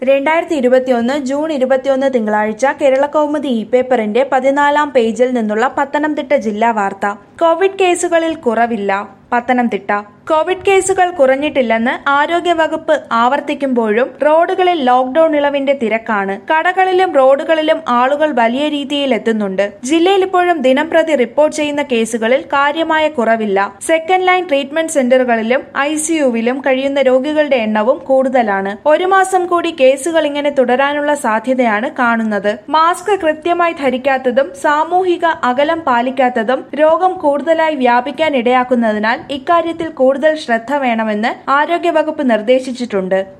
രണ്ടായിരത്തി ഇരുപത്തിയൊന്ന് ജൂൺ ഇരുപത്തിയൊന്ന് തിങ്കളാഴ്ച കേരളകൗമുദി ഇ പേപ്പറിന്റെ പതിനാലാം പേജിൽ നിന്നുള്ള പത്തനംതിട്ട ജില്ലാ വാർത്ത കോവിഡ് കേസുകളിൽ കുറവില്ല പത്തനംതിട്ട കോവിഡ് കേസുകൾ കുറഞ്ഞിട്ടില്ലെന്ന് ആരോഗ്യവകുപ്പ് ആവർത്തിക്കുമ്പോഴും റോഡുകളിൽ ലോക്ഡൌൺ ഇളവിന്റെ തിരക്കാണ് കടകളിലും റോഡുകളിലും ആളുകൾ വലിയ രീതിയിൽ എത്തുന്നുണ്ട് ജില്ലയിൽ ഇപ്പോഴും ദിനംപ്രതി റിപ്പോർട്ട് ചെയ്യുന്ന കേസുകളിൽ കാര്യമായ കുറവില്ല സെക്കൻഡ് ലൈൻ ട്രീറ്റ്മെന്റ് സെന്ററുകളിലും ഐസിയുവിലും കഴിയുന്ന രോഗികളുടെ എണ്ണവും കൂടുതലാണ് ഒരു മാസം കൂടി കേസുകൾ ഇങ്ങനെ തുടരാനുള്ള സാധ്യതയാണ് കാണുന്നത് മാസ്ക് കൃത്യമായി ധരിക്കാത്തതും സാമൂഹിക അകലം പാലിക്കാത്തതും രോഗം കൂടുതലായി വ്യാപിക്കാൻ ഇടയാക്കുന്നതിനാൽ ഇക്കാര്യത്തിൽ കൂടുതൽ ശ്രദ്ധ വേണമെന്ന് ആരോഗ്യവകുപ്പ് നിർദ്ദേശിച്ചിട്ടുണ്ട്